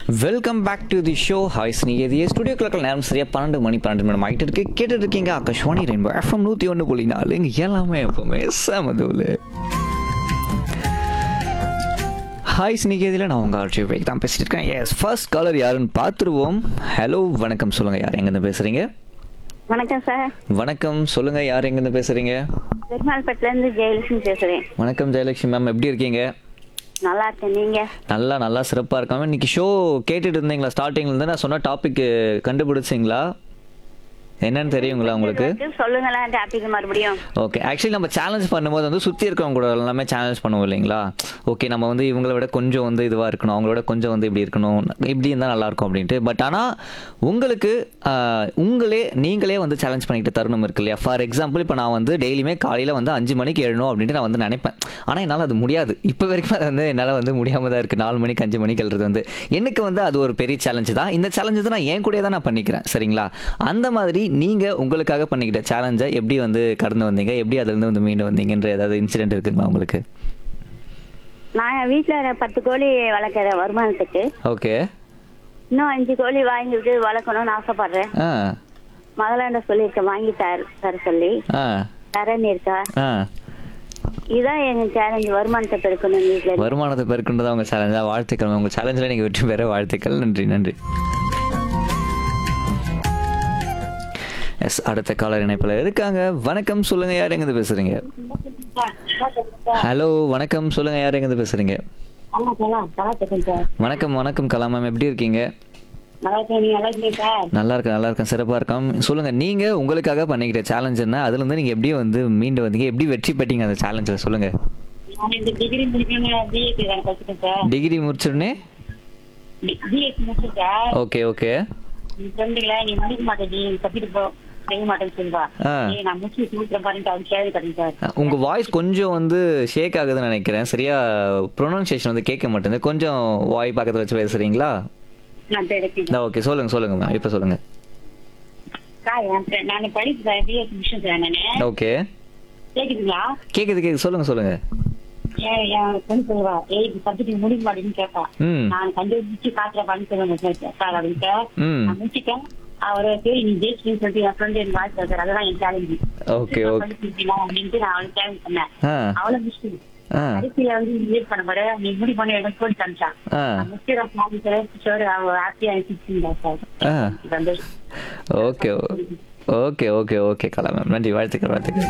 Welcome back to the show hi ஸ்னீகதி studio கிளக்கில் நேரம் சரியாக பன்னெண்டு மணி பன்னெண்டு மணி ஆகிட்டு இருக்கு கேட்டுட்டு இருக்கீங்க ஆகாஷ்வாணி ரெயின்போ எஃப்எம் நூற்றி ஒன்று புள்ளி நாலு இங்கே எல்லாமே எப்பவுமே சமதூல் ஹாய் ஸ்னீகதியில் நான் உங்கள் ஆர்ஜி வைக் தான் பேசிட்டு இருக்கேன் எஸ் ஃபர்ஸ்ட் காலர் யாருன்னு பார்த்துருவோம் ஹலோ வணக்கம் சொல்லுங்கள் யார் எங்கேருந்து பேசுகிறீங்க வணக்கம் சார் வணக்கம் சொல்லுங்கள் யார் எங்கேருந்து பேசுகிறீங்க பெருமாள்பட்டில இருந்து ஜெயலட்சுமி பேசுறேன் வணக்கம் ஜெயலட்சுமி மேம் எப்படி இருக்கீங்க நல்லா இருக்கேன் நீங்க நல்லா நல்லா சிறப்பாக இருக்காம இன்னைக்கு ஷோ கேட்டுட்டு இருந்தீங்களா ஸ்டார்டிங்லேருந்து நான் சொன்ன டாபிக் கண்டுபிடிச்சிங்களா என்னன்னு தெரியுங்களா உங்களுக்கு சொல்லுங்களேன் டாபிக் மறுபடியும் ஓகே ஆக்சுவலி நம்ம சேலஞ்ச் பண்ணும்போது வந்து சுற்றி இருக்கவங்க கூட எல்லாமே சேலஞ்ச் பண்ணுவோம் இல்லைங்களா ஓகே நம்ம வந்து இவங்களை விட கொஞ்சம் வந்து இதுவாக இருக்கணும் அவங்களோட கொஞ்சம் வந்து இப்படி இருக்கணும் இப்படி இருந்தால் நல்லா இருக்கும் அப்படின்ட்டு பட் ஆனால் உங்களுக்கு ஆஹ், உங்களே நீங்களே வந்து சேலஞ்ச் பண்ணிக்கிட்டு தருணம் இருக்கு இல்லையா ஃபார் எக்ஸாம்பிள் இப்போ நான் வந்து டெய்லியுமே காலையில் வந்து அஞ்சு மணிக்கு எழணும் அப்படின்ட்டு நான் வந்து நினைப்பேன் ஆனால் என்னால் அது முடியாது இப்போ வரைக்கும் அது வந்து என்னால் வந்து முடியாமல் தான் இருக்குது நாலு மணிக்கு அஞ்சு மணிக்கு எழுறது வந்து எனக்கு வந்து அது ஒரு பெரிய சேலஞ்சு தான் இந்த சேலஞ்சு தான் நான் என் கூடயே தான் நான் பண்ணிக்கிறேன் சரிங்களா அந்த மாதிரி நீங்கள் உங்களுக்காக பண்ணிக்கிட்ட சேலஞ்சை எப்படி வந்து கடந்து வந்தீங்க எப்படி அதுலேருந்து வந்து மீண்டு வந்தீங்கன்ற ஏதாவது இன்சிடென்ட் இருக்குங்களா உங்களுக்கு நான் வீட்டுல பத்து கோழி வளர்க்குற வருமானத்துக்கு ஓகே இன்னும் அஞ்சு கோழி வாங்கிட்டு வளர்க்கணும்னு ஆசைப்படுறேன் ஆ முதலாண்ட சொல்லியிருக்கேன் வாங்கி தர தர சொல்லி ஆ தரேன்னு இருக்கா ஆ இதான் எங்க சேலஞ்ச் வருமானத்தை பெருக்கணும் வீட்டுல வருமானத்தை பெருக்குன்றதா உங்கள் சேலஞ்சா வாழ்த்துக்கள் உங்கள் சேலஞ்சில் நீங்கள் வெற்றி பெற வாழ்த்துக்கள் நன்றி நன்றி எஸ் அடுத்த காலர் இணைப்பில் இருக்காங்க வணக்கம் சொல்லுங்க யார் எங்கேருந்து பேசுறீங்க ஹலோ வணக்கம் சொல்லுங்க யார் எங்கேருந்து பேசுறீங்க வணக்கம் வணக்கம் கலா மேம் எப்படி இருக்கீங்க நல்லா இருக்கேன் நீங்க நல்லா இருக்கீங்க சார் நல்லா இருக்கேன் நல்லா இருக்கேன் சிறப்பாக இருக்கேன் சொல்லுங்க நீங்க உங்களுக்காக பண்ணிக்கிட்ட சேலஞ்ச் என்ன அதுல இருந்து நீங்க எப்படி வந்து மீண்டு வந்தீங்க எப்படி வெற்றி பெற்றீங்க அந்த சேலஞ்சில் சொல்லுங்க நான் இந்த டிகிரி முடிக்கணும் பிஎஸ்சி தான் படிச்சிட்டேன் சார் டிகிரி முடிச்சிடனே பிஎஸ்சி முடிச்சிட்டேன் ஓகே ஓகே நீ ஃப்ரெண்டுல நீ முடிக்க மாட்டேன் நீ கத்திட்டு போ செய்ய மாட்டேன்னு சொல்லுவா ஆ. ஏய், நான் முடிச்சு சூத்திரம் பண்ணிட்டு அவன் கேள்வி கட்டேன் சார் உங்க வாய்ஸ் கொஞ்சம் வந்து ஷேக் ஆகுதுன்னு நினைக்கிறேன் சரியா ப்ரொனன்சியேஷன் வந்து கேட்க மாட்டேங்குது கொஞ்சம் வாய் பக்கத்துல வச்சு பேசுறீங்களா நான் தெரிவிக்கிறேன் ஓகே சொல்லுங்க சொல்லுங்க மேம் இப்போ சொல்லுங்க சார் என் friend- நான் படிக்கிறேன் பிஎஸ்சி முடிச்சேன் சார் நானு ஓகே கேக்குதுங்களா கேக்குது கேக்குது சொல்லுங்க சொல்லுங்க ஏன் என் ஃப்ரெண்ட் சொல்லுவா ஏய் இது சப்ஜெக்ட் முடிக்க மாட்டேன்னு கேட்பா ம் நான் கண்டுபிடிச்சு காட்டுற பண்ணி சொல்லுவேன் சார் சார் அப்படின்ட்டு ம் நான் முடிச்சிட்டேன் அவரு சரி நீ ஜெயிச்சுன்னு சொல்லிட்டு என் ஃப்ரெண்ட் எனக்கு வாழ்த்து சார் அதுதான் என் சேலஞ்சு ஓகே ஓகே அப்படின்ட்டு நான் அவளுக்கு சேலஞ்ச் பண்ணேன் ஆ அவளை முடிச்சு ஆ கடைசியில வந்து நீ ஏட் பண்ண பாரு நீ முடி பண்ணி எனக்கு சொல்லி தந்துச்சான் ஆ முக்கிய சார் அவ ஹாப்பியா இருந்துச்சுங்களா சார் ஆ சந்தோஷம் okay okay okay okay Kala ma'am நன்றி வாழ்த்துக்கள் வாழ்த்துக்கள்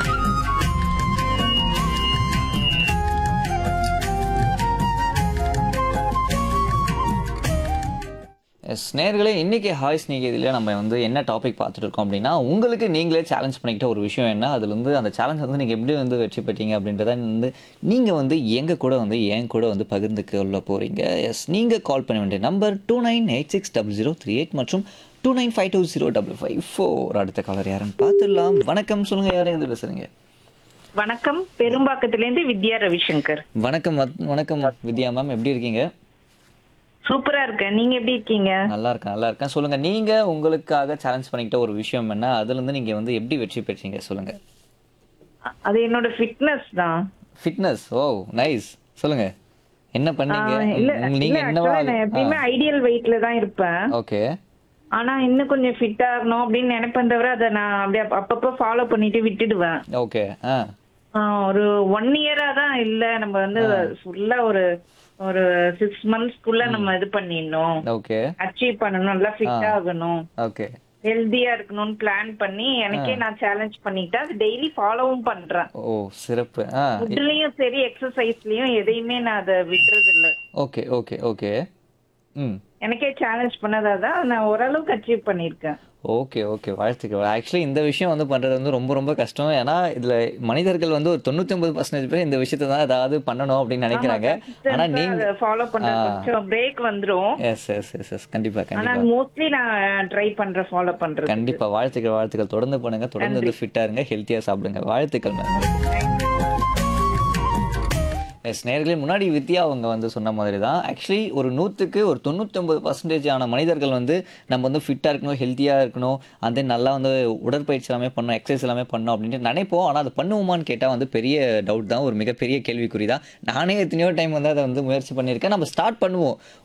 எஸ் நேர்களே இன்னைக்கு ஹாய் ஸ்நேகிதில் நம்ம வந்து என்ன டாபிக் பார்த்துட்டு இருக்கோம் அப்படின்னா உங்களுக்கு நீங்களே சேலஞ்ச் பண்ணிக்கிட்ட ஒரு விஷயம் என்ன அதுல இருந்து அந்த சேலஞ்ச் வந்து நீங்கள் எப்படி வந்து வெற்றி பெற்றீங்க அப்படின்றத வந்து நீங்கள் வந்து எங்கள் கூட வந்து என் கூட வந்து பகிர்ந்துக்க போகிறீங்க எஸ் நீங்கள் கால் பண்ண வேண்டிய number two nine eight six double zero three eight மற்றும் two nine five two zero double five four அடுத்த காலர் யாருன்னு பார்த்துடலாம் வணக்கம் சொல்லுங்கள் யாரும் இருந்து பேசுகிறீங்க வணக்கம் பெரும்பாக்கத்திலேருந்து வித்யா ரவிசங்கர் வணக்கம் வத்- வணக்கம் வித்யா மேம் எப்படி இருக்கீங்க சூப்பரா இருக்கேன் நீங்க எப்படி இருக்கீங்க நல்லா இருக்கேன் நல்லா இருக்கேன் சொல்லுங்க நீங்க உங்களுக்காக சேலஞ்ச் பண்ணிக்கிட்ட ஒரு விஷயம் என்ன அதுல இருந்து நீங்க வந்து எப்படி வெற்றி பெற்றீங்க சொல்லுங்க அ- அது என்னோட ஃபிட்னஸ் தான் ஃபிட்னஸ் ஓ நைஸ் சொல்லுங்க என்ன பண்ணீங்க ஆ, இல்ல உங்க- நீங்க இல்ல, என்னவா actually நான் எப்பயுமே ஐடியல் வெயிட்ல தான் இருப்பேன் ஓகே ஆனா இன்னும் கொஞ்சம் ஃபிட் ஆகணும் அப்படின்னு நினைப்பேன் தவிர அதை நான் அப்படியே அப்ப- அப்பப்போ ஃபாலோ பண்ணிட்டு விட்டுடுவேன் ஓகே ஆ ஆ, ஒரு ஒன் இயரா தான் இல்ல நம்ம வந்து ஃபுல்லா ஒரு ஒரு சிக்ஸ் மந்த்ஸ்க்குள்ள நம்ம இது பண்ணிடணும் ஓகே அச்சீவ் பண்ணணும் நல்லா ஃபிட் ஆகணும் ஓகே ஹெல்தியா இருக்கணும்னு பிளான் பண்ணி எனக்கே நான் சேலஞ்ச் பண்ணிக்கிட்டேன் அது டெய்லி ஃபாலோவும் பண்றேன் ஓ சிறப்பு ஆ ஃபுட்லயும் சரி எக்ஸசைஸ்லயும் எதையுமே நான் அதை விட்டுறது இல்ல ஓகே ஓகே ஓகே ம் எனக்கே சேலஞ்ச் பண்ணதா தான் நான் ஓரளவுக்கு அச்சீவ் பண்ணிருக்கேன் ஓகே ஓகே வாழ்த்துக்கள் ஆக்சுவலி இந்த விஷயம் வந்து பண்ணுறது வந்து ரொம்ப ரொம்ப கஷ்டம் ஏன்னா இதில் மனிதர்கள் வந்து ஒரு தொண்ணூற்றி ஒன்பது பர்சன்டேஜ் பேர் இந்த விஷயத்தை தான் ஏதாவது பண்ணணும் அப்படின்னு நினைக்கிறாங்க ஆனால் நீங்கள் ஃபாலோ பண்ற கொஞ்சம் பிரேக் வந்துரும் எஸ் எஸ் எஸ் எஸ் கண்டிப்பாக ஆனா கண்டிப்பாக மோஸ்ட்லி நான் ட்ரை பண்றேன் ஃபாலோ பண்றது கண்டிப்பாக வாழ்த்துக்கள் வாழ்த்துக்கள் தொடர்ந்து பண்ணுங்க தொடர்ந்து வந்து ஃபிட்டாக இருங்க ஹெல்த்தியாக சாப்பிடுங்க வாழ்த்துக்கள் மேம் எஸ் நேர்களே முன்னாடி வித்யா அவங்க வந்து சொன்ன மாதிரி தான் ஆக்சுவலி ஒரு நூற்றுக்கு ஒரு தொண்ணூத்தொம்பது பர்சன்டேஜ் ஆன மனிதர்கள் வந்து நம்ம வந்து ஃபிட்டாக இருக்கணும் ஹெல்த்தியாக இருக்கணும் and then நல்லா வந்து உடற்பயிற்சி எல்லாமே பண்ணணும் எக்ஸசைஸ் எல்லாமே பண்ணணும் அப்படின்ட்டு நினைப்போம் ஆனால் அது பண்ணுவோமான்னு கேட்டால் வந்து பெரிய டவுட் தான் ஒரு மிகப்பெரிய கேள்விக்குறி தான் நானே எத்தனையோ டைம் வந்து அதை வந்து முயற்சி பண்ணியிருக்கேன் நம்ம ஸ்டார்ட் பண்ணுவோம்